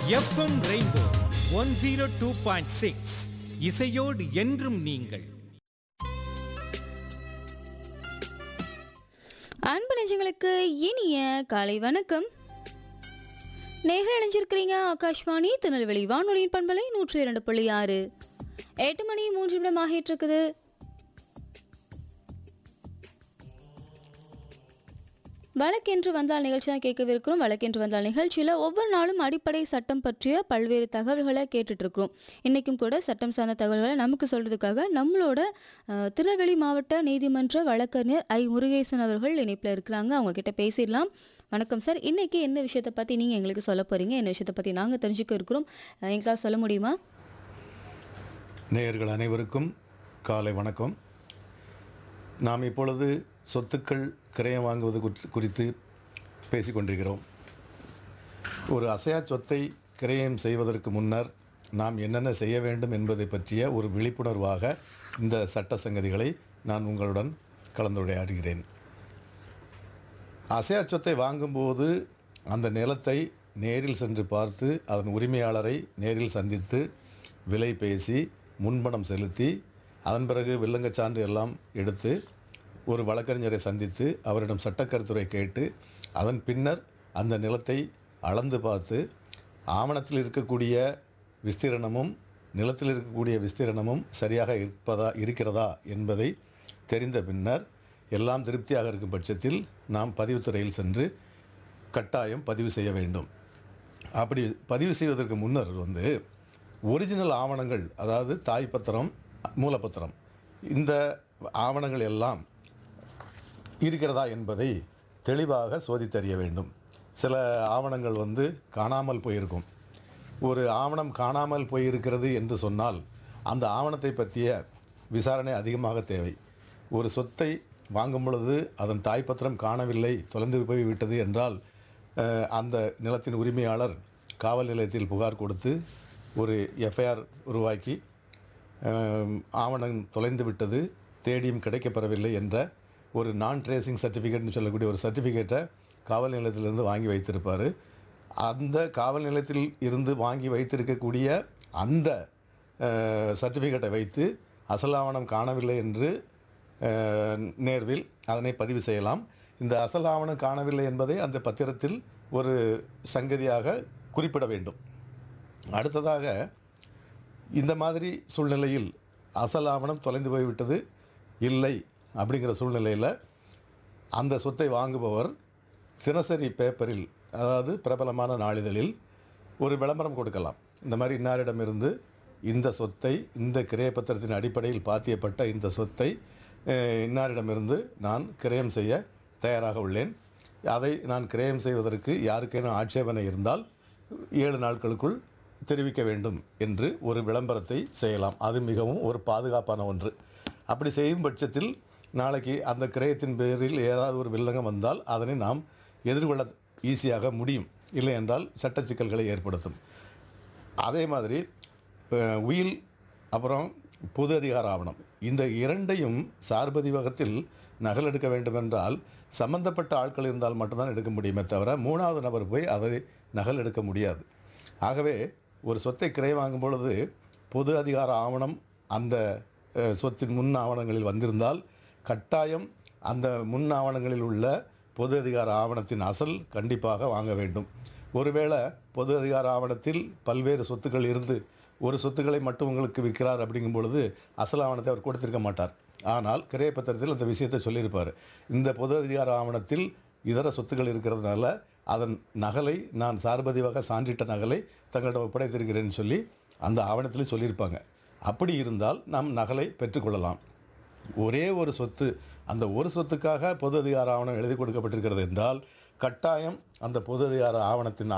FM rainbow one zero two point six இசையோடு என்றும் நீங்கள் அன்பு நெஞ்சங்களுக்கு இனிய காலை வணக்கம் நேர்கள் இணைஞ்சிருக்கிறீங்க ஆகாஷ்வாணி திருநெல்வேலி வானொலியின் பண்பலை நூற்றி இரண்டு புள்ளி ஆறு எட்டு மணி மூன்று நிமிடம் ஆகிட்டு இருக்குது வழக்கென்று வந்தால் நிகழ்ச்சி தான் கேட்கவிருக்கிறோம் வழக்கென்று வந்தால் நிகழ்ச்சியில் ஒவ்வொரு நாளும் அடிப்படை சட்டம் பற்றிய பல்வேறு தகவல்களை கேட்டுட்டு இருக்கிறோம் இன்றைக்கும் கூட சட்டம் சார்ந்த தகவல்களை நமக்கு சொல்கிறதுக்காக நம்மளோட அஹ், திருநெல்வேலி மாவட்ட நீதிமன்ற வழக்கறிஞர் ஐ முருகேசன் அவர்கள் இணைப்பில் இருக்கிறாங்க அவங்க கிட்ட பேசிடலாம் வணக்கம் சார் இன்னைக்கு என்ன விஷயத்தை பற்றி நீங்கள் எங்களுக்கு சொல்ல போகிறீங்க என்ன விஷயத்தை பற்றி நாங்கள் தெரிஞ்சுக்க இருக்கிறோம் அஹ், எங்களால் சொல்ல முடியுமா நேயர்கள் அனைவருக்கும் காலை வணக்கம் நாம் இப்பொழுது சொத்துக்கள் கிரயம் வாங்குவது குறித்து- குறித்து பேசிக்கொண்டிருக்கிறோம் ஒரு அசையா சொத்தை கிரயம் செய்வதற்கு முன்னர் நாம் என்னென்ன செய்ய வேண்டும் என்பதை பற்றிய ஒரு விழிப்புணர்வாக இந்த சட்ட சங்கதிகளை நான் உங்களுடன் கலந்துரையாடுகிறேன் அசையா சொத்தை வாங்கும்போது அந்த நிலத்தை நேரில் சென்று பார்த்து அதன் உரிமையாளரை நேரில் சந்தித்து விலை பேசி முன்பணம் செலுத்தி அதன் பிறகு வில்லங்கச் சான்று எல்லாம் எடுத்து ஒரு வழக்கறிஞரை சந்தித்து அவரிடம் சட்டக்கருத்துரை கேட்டு அதன் பின்னர் அந்த நிலத்தை அளந்து பார்த்து ஆவணத்தில் இருக்கக்கூடிய விஸ்தீரணமும் நிலத்தில் இருக்கக்கூடிய விஸ்தீரணமும் சரியாக இருப்பதா இருக்கிறதா என்பதை தெரிந்த பின்னர் எல்லாம் திருப்தியாக இருக்கும் பட்சத்தில் நாம் பதிவுத்துறையில் சென்று கட்டாயம் பதிவு செய்ய வேண்டும் அப்படி பதிவு செய்வதற்கு முன்னர் வந்து ஒரிஜினல் ஆவணங்கள் அதாவது தாய் பத்திரம் மூலப்பத்திரம் இந்த ஆவணங்கள் எல்லாம் இருக்கிறதா என்பதை தெளிவாக சோதித்தறிய வேண்டும் சில ஆவணங்கள் வந்து காணாமல் போயிருக்கும் ஒரு ஆவணம் காணாமல் போயிருக்கிறது என்று சொன்னால் அந்த ஆவணத்தை பற்றிய விசாரணை அதிகமாக தேவை ஒரு சொத்தை வாங்கும் பொழுது அதன் தாய்ப்பத்திரம் காணவில்லை தொலைந்து போய் விட்டது என்றால் அஹ், அந்த நிலத்தின் உரிமையாளர் காவல் நிலையத்தில் புகார் கொடுத்து ஒரு எஃப்ஐஆர் உருவாக்கி அஹ், ஆவணம் தொலைந்து விட்டது தேடியும் கிடைக்கப்பெறவில்லை என்ற ஒரு நான் ட்ரேசிங் சர்டிஃபிகேட்னு சொல்லக்கூடிய ஒரு சர்டிஃபிகேட்டை காவல் நிலையத்திலிருந்து வாங்கி வைத்திருப்பார் அந்த காவல் நிலையத்தில் இருந்து வாங்கி வைத்திருக்கக்கூடிய அந்த சர்டிஃபிகேட்டை வைத்து அசல் ஆவணம் காணவில்லை என்று அஹ், நேர்வில் அதனை பதிவு செய்யலாம் இந்த அசல் ஆவணம் காணவில்லை என்பதை அந்த பத்திரத்தில் ஒரு சங்கதியாக குறிப்பிட வேண்டும் அடுத்ததாக இந்த மாதிரி சூழ்நிலையில் அசல் ஆவணம் தொலைந்து போய்விட்டது இல்லை அப்படிங்கிற சூழ்நிலையில் அந்த சொத்தை வாங்குபவர் தினசரி பேப்பரில் அதாவது பிரபலமான நாளிதழில் ஒரு விளம்பரம் கொடுக்கலாம் இந்த மாதிரி இன்னாரிடமிருந்து இந்த சொத்தை இந்த கிரய பத்திரத்தின் அடிப்படையில் பாத்தியப்பட்ட இந்த சொத்தை அஹ், இன்னாரிடமிருந்து நான் கிரயம் செய்ய தயாராக உள்ளேன் அதை நான் கிரயம் செய்வதற்கு யாருக்கேனும் ஆட்சேபனை இருந்தால் ஏழு நாட்களுக்குள் தெரிவிக்க வேண்டும் என்று ஒரு விளம்பரத்தை செய்யலாம் அது மிகவும் ஒரு பாதுகாப்பான ஒன்று அப்படி செய்யும் பட்சத்தில் நாளைக்கு அந்த கிரயத்தின் பேரில் ஏதாவது ஒரு வில்லங்கம் வந்தால் அதனை நாம் எதிர்கொள்ள ஈஸியாக முடியும் இல்லை என்றால் சட்ட சிக்கல்களை ஏற்படுத்தும் அதே மாதிரி அஹ், உயில் அப்புறம் பொது அதிகார ஆவணம் இந்த இரண்டையும் சார்பதிவகத்தில் நகல் எடுக்க வேண்டுமென்றால் சம்பந்தப்பட்ட ஆட்கள் இருந்தால் மட்டும்தான் எடுக்க முடியுமே தவிர மூணாவது நபர் போய் அதை நகல் எடுக்க முடியாது ஆகவே ஒரு சொத்தை கிரை வாங்கும் பொழுது பொது அதிகார ஆவணம் அந்த அஹ், சொத்தின் முன் ஆவணங்களில் வந்திருந்தால் கட்டாயம் அந்த முன் ஆவணங்களில் உள்ள பொது அதிகார ஆவணத்தின் அசல் கண்டிப்பாக வாங்க வேண்டும் ஒருவேளை பொது அதிகார ஆவணத்தில் பல்வேறு சொத்துக்கள் இருந்து ஒரு சொத்துக்களை மட்டும் உங்களுக்கு விற்கிறார் அப்படிங்கும் பொழுது அசல் ஆவணத்தை அவர் கொடுத்திருக்க மாட்டார் ஆனால் கிரைய பத்திரத்தில் அந்த விஷயத்தை சொல்லியிருப்பார் இந்த பொது அதிகார ஆவணத்தில் இதர சொத்துக்கள் இருக்கிறதுனால அதன் நகலை நான் சார்பதிவாக சான்றிட்ட நகலை தங்களிடம் ஒப்படைத்திருக்கிறேன்னு சொல்லி அந்த ஆவணத்தில் சொல்லியிருப்பாங்க அப்படி இருந்தால் நாம் நகலை பெற்றுக்கொள்ளலாம் ஒரே ஒரு சொத்து அந்த ஒரு சொத்துக்காக பொது அதிகார ஆவணம் எழுதி கொடுக்கப்பட்டிருக்கிறது என்றால் கட்டாயம் அந்த பொது அதிகார ஆவணத்தின்